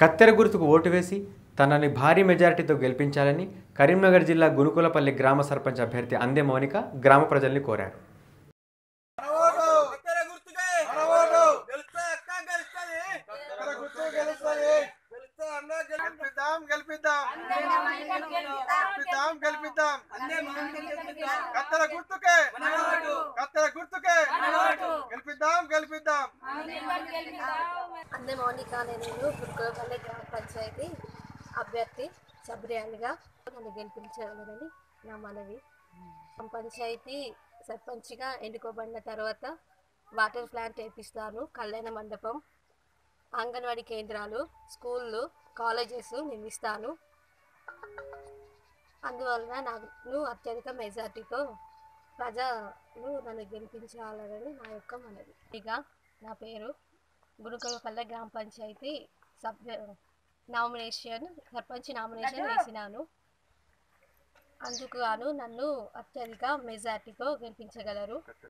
కత్తెర గుర్తుకు ఓటు వేసి తనని భారీ మెజారిటీతో గెలిపించాలని కరీంనగర్ జిల్లా గునుకులపల్లి గ్రామ సర్పంచ్ అభ్యర్థి అందే మౌనిక గ్రామ ప్రజల్ని కోరారు మనవోటు కత్తెర గుర్తుకే మనవోటు గెలుస్తా అక్క గెలుస్తది కత్తెర గుర్తు గెలుస్తుంది గెలుస్తా అన్న గెలిపిద్దాం గెలిపిద్దాం గెలిపిద్దాం గెలిపిద్దాం కత్తెర గుర్తుకే మనవోటు కత్తెర గుర్తుకే మనవోటు గెలిపిద్దాం గెలిపిద్దాం అందే మౌనిక అనే నేను గురుకులపల్లి గ్రామ పంచాయతీ అభ్యర్థి సబ్రియానిగా నన్ను గెలిపించగలరని నా మనవి గ్రామ పంచాయతీ సర్పంచ్గా ఎన్నుకోబడిన తర్వాత వాటర్ ప్లాంట్ వేపిస్తాను కళ్యాణ మండపం అంగన్వాడీ కేంద్రాలు స్కూళ్ళు కాలేజెస్ నిర్మిస్తాను అందువలన నాకు అత్యధిక మెజార్టీతో ప్రజలు నన్ను గెలిపించాలని నా యొక్క మనవి ఇక నా పేరు గురుకులపల్లె గ్రామ పంచాయతీ సభ్య నామినేషన్ సర్పంచ్ నామినేషన్ వేసినాను అందుకు గాను నన్ను అత్యధిక మెజార్టీతో గెలిపించగలరు